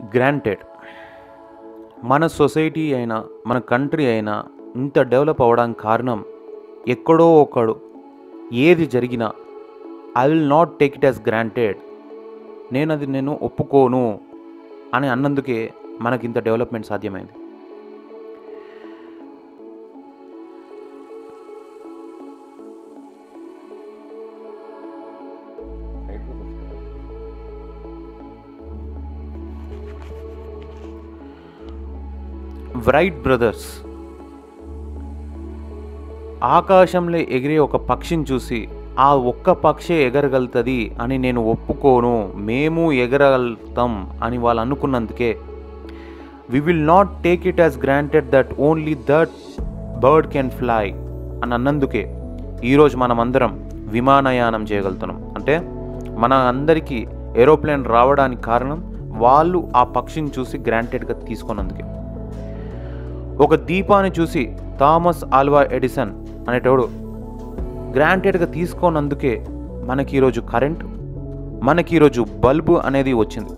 granted మన society అయినా మన కంట్రీ అయినా ఇంత డెవలప్ అవ్వడానికి కారణం ఎక్కడో ఒకడు ఏది జరిగినా I will not take it as granted నేను అది నేను ఒప్పుకోను అని అన్నందుకే మనకి ఇంత డెవలప్మెంట్ సాధ్యమైంది వ్రైట్ బ్రదర్స్ ఆకాశంలో ఎగిరే ఒక పక్షిని చూసి ఆ ఒక్క పక్షే ఎగరగలుగుతుంది అని నేను ఒప్పుకోను మేము ఎగరగలుగుతాం అని వాళ్ళు అనుకున్నందుకే we will not take it as granted that only that bird can fly అని అన్నందుకే ఈరోజు మనం అందరం విమానయానం చేయగలుగుతున్నాం అంటే మన అందరికీ ఏరోప్లేన్ రావడానికి కారణం వాళ్ళు ఆ పక్షిని చూసి గ్రాంటెడ్గా తీసుకున్నందుకే ఒక దీపాన్ని చూసి థామస్ ఆల్వా ఎడిసన్ అనేటోడు గ్రాంటెడ్గా తీసుకోనందుకే మనకి ఈరోజు కరెంట్ మనకి ఈరోజు బల్బు అనేది వచ్చింది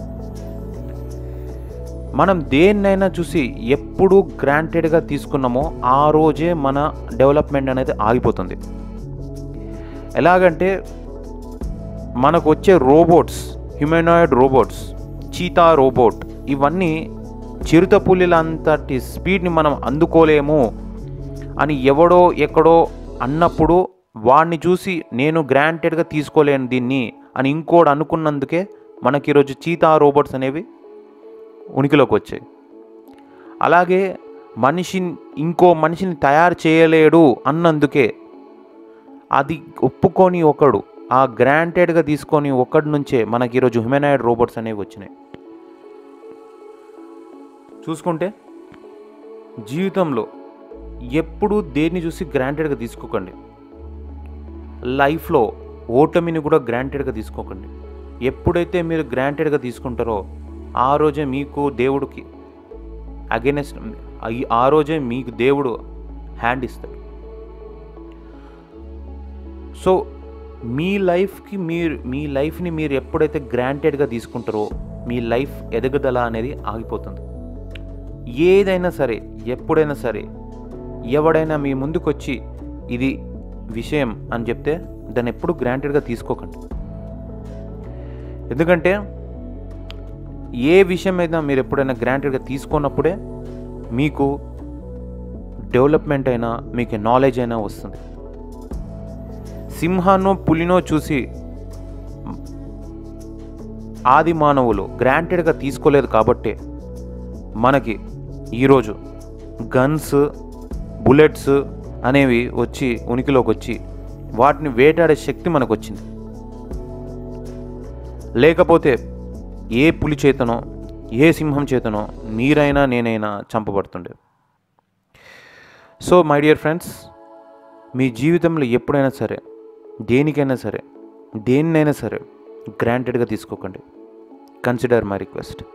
మనం దేన్నైనా చూసి ఎప్పుడు గ్రాంటెడ్గా తీసుకున్నామో ఆ రోజే మన డెవలప్మెంట్ అనేది ఆగిపోతుంది ఎలాగంటే మనకు వచ్చే robots humanoid robots cheetah robot ఇవన్నీ చిరుతపులిలంతటి స్పీడ్ని మనం అందుకోలేము అని ఎవడో ఎక్కడో అన్నప్పుడు వాడిని చూసి నేను గ్రాంటెడ్గా తీసుకోలేను దీన్ని అని ఇంకోటి అనుకున్నందుకే మనకి ఈరోజు చీతా రోబోట్స్ అనేవి ఉనికిలోకి వచ్చాయి అలాగే మనిషిని ఇంకో మనిషిని తయారు చేయలేడు అన్నందుకే అది ఒప్పుకొని ఒకడు ఆ గ్రాంటెడ్గా తీసుకొని ఒకటి నుంచే మనకి ఈరోజు హ్యూమనాయిడ్ రోబోట్స్ అనేవి వచ్చినాయి చూసుకుంటే జీవితంలో ఎప్పుడూ దేన్ని చూసి గ్రాంటెడ్గా తీసుకోకండి లైఫ్లో ఓటమిని కూడా గ్రాంటెడ్గా తీసుకోకండి ఎప్పుడైతే మీరు గ్రాంటెడ్గా తీసుకుంటారో ఆ రోజే మీకు దేవుడికి అగెనెస్ట్ ఆ రోజే మీకు దేవుడు హ్యాండ్ ఇస్తాడు సో మీ లైఫ్కి మీరు మీ లైఫ్ని మీరు ఎప్పుడైతే గ్రాంటెడ్గా తీసుకుంటారో మీ లైఫ్ ఎదగదల అనేది ఆగిపోతుంది ఏదైనా సరే ఎప్పుడైనా సరే ఎవడైనా మీ ముందుకు వచ్చి ఇది విషయం అని చెప్తే దాన్ని ఎప్పుడు గ్రాంటెడ్గా తీసుకోకండి ఎందుకంటే ఏ విషయం అయినా మీరు ఎప్పుడైనా గ్రాంటెడ్గా తీసుకున్నప్పుడే మీకు డెవలప్మెంట్ అయినా మీకు నాలెడ్జ్ అయినా వస్తుంది సింహాన్నో పులినో చూసి ఆది మానవులు గ్రాంటెడ్గా తీసుకోలేదు కాబట్టే మనకి ఈరోజు గన్స్ బుల్లెట్స్ అనేవి వచ్చి ఉనికిలోకి వచ్చి వాటిని వేటాడే శక్తి మనకు వచ్చింది లేకపోతే ఏ పులి చేతనో ఏ సింహం చేతనో మీరైనా నేనైనా చంపబడుతుండే సో మై డియర్ ఫ్రెండ్స్ మీ జీవితంలో ఎప్పుడైనా సరే దేనికైనా సరే దేన్నైనా సరే గ్రాంటెడ్గా తీసుకోకండి కన్సిడర్ మై రిక్వెస్ట్